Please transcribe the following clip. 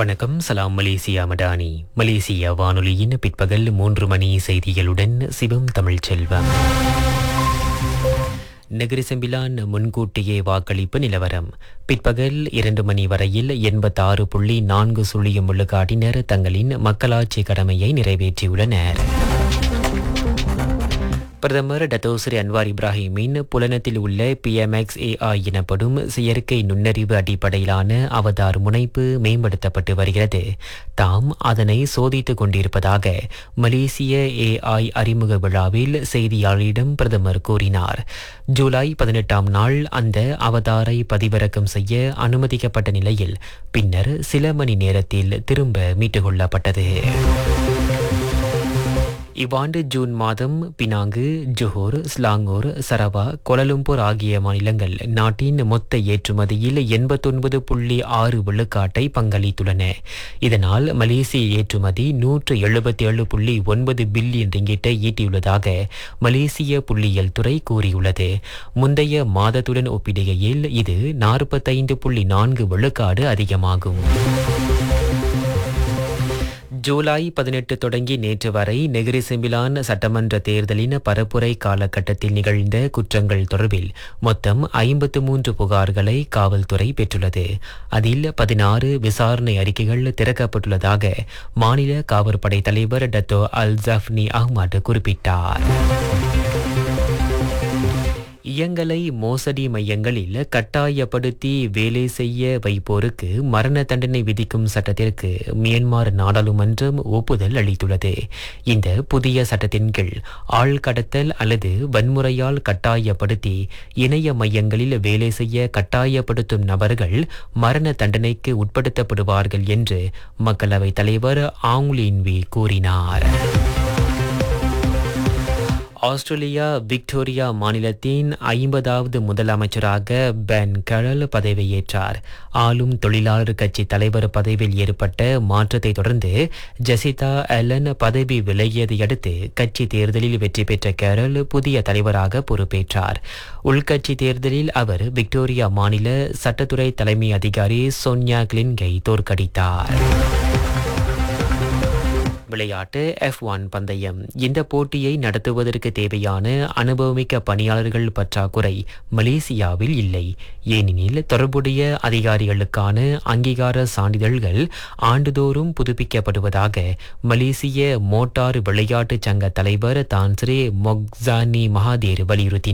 வணக்கம் சலாம் Malaysia Madani Malaysia வானொலியின் பிற்பகல் மூன்று மணி செய்திகளுடன் சிவம் தமிழ் செல்வம் நகரி செம்பிலான் முன்கூட்டியே வாக்களிப்பு நிலவரம் பிற்பகல் இரண்டு மணி வரையில் எண்பத்தாறு புள்ளி நான்கு சுழியம் விழுக்காட்டினர் தங்களின் மக்களாட்சி கடமையை நிறைவேற்றியுள்ளனர் பிரதமர் டத்தோஸ்ரீ அன்வார் இப்ராஹிமின் புலனத்தில் உள்ள பிஎம்எக்ஸ் ஏஐ எனப்படும் செயற்கை நுண்ணறிவு அடிப்படையிலான அவதார் முனைப்பு மேம்படுத்தப்பட்டு வருகிறது தாம் அதனை சோதித்துக் கொண்டிருப்பதாக மலேசிய ஏஐ அறிமுக விழாவில் செய்தியாளரிடம் பிரதமர் கூறினார் ஜூலை பதினெட்டாம் நாள் அந்த அவதாரை பதிவிறக்கம் செய்ய அனுமதிக்கப்பட்ட நிலையில் பின்னர் சில மணி நேரத்தில் திரும்ப மீட்டுக்கொள்ளப்பட்டது இவ்வாண்டு ஜூன் மாதம் Penang Johor Selangor Sarawak Kuala Lumpur ஆகிய மாநிலங்கள் நாட்டின் மொத்த ஏற்றுமதியில் எண்பத்தொன்பது புள்ளி ஆறு விழுக்காட்டை பங்களித்துள்ளன இதனால் மலேசிய ஏற்றுமதி நூற்று எழுபத்தி ஏழு புள்ளி ஒன்பது பில்லியன் ரிங்கிட்டை ஈட்டியுள்ளதாக மலேசிய புள்ளியியல் துறை கூறியுள்ளது முந்தைய மாதத்துடன் ஒப்பிடுகையில் இது நாற்பத்தைந்து புள்ளி நான்கு விழுக்காடு அதிகமாகும் ஜூலை பதினெட்டு தொடங்கி நேற்று வரை நெகிரி செம்பிலான் சட்டமன்ற தேர்தலின் பரப்புரை காலகட்டத்தில் நிகழ்ந்த குற்றங்கள் தொடர்பில் மொத்தம் ஐம்பத்து மூன்று புகார்களை காவல்துறை பெற்றுள்ளது அதில் பதினாறு விசாரணை அறிக்கைகள் திறக்கப்பட்டுள்ளதாக மாநில காவற்படை தலைவர் டத்தோ அல் ஜஃப்னி அஹ்மத் குறிப்பிட்டார் இயங்கலை மோசடி மையங்களில் கட்டாயப்படுத்தி வேலை செய்ய வைப்போருக்கு மரண தண்டனை விதிக்கும் சட்டத்திற்கு மியான்மர் நாடாளுமன்றம் ஒப்புதல் அளித்துள்ளது இந்த புதிய சட்டத்தின் கீழ் ஆள் கடத்தல் அல்லது வன்முறையால் கட்டாயப்படுத்தி இணைய மையங்களில் வேலை செய்ய கட்டாயப்படுத்தும் நபர்கள் மரண தண்டனைக்கு உட்படுத்தப்படுவார்கள் என்று மக்களவைத் தலைவர் ஆங்லின்வி கூறினார் ஆஸ்திரேலியா விக்டோரியா மாநிலத்தின் ஐம்பதாவது முதலமைச்சராக பென் கரல் பதவியேற்றார் ஆளும் தொழிலாளர் கட்சி தலைவர் பதவியில் ஏற்பட்ட மாற்றத்தை தொடர்ந்து ஜெசிதா அலன் பதவி விலகியதை அடுத்து கட்சி தேர்தலில் வெற்றி பெற்ற கேரல் புதிய தலைவராக பொறுப்பேற்றார் உள்கட்சி தேர்தலில் அவர் விக்டோரியா மாநில சட்டத்துறை தலைமை அதிகாரி சோன்யா கிளின்கை தோற்கடித்தார் விளையாட்டு எஃப் ஒன் பந்தயம் இந்த போட்டியை நடத்துவதற்கு தேவையான அனுபவமிக்க பணியாளர்கள் பற்றாக்குறை மலேசியாவில் இல்லை ஏனெனில் தொடர்புடைய அதிகாரிகளுக்கான அங்கீகார சான்றிதழ்கள் ஆண்டுதோறும் புதுப்பிக்கப்படுவதாக மலேசிய மோட்டார் விளையாட்டு சங்க தலைவர் தான்ஸ்ரே மொக்சானி மகாதேர் வலியுறுத்தினார்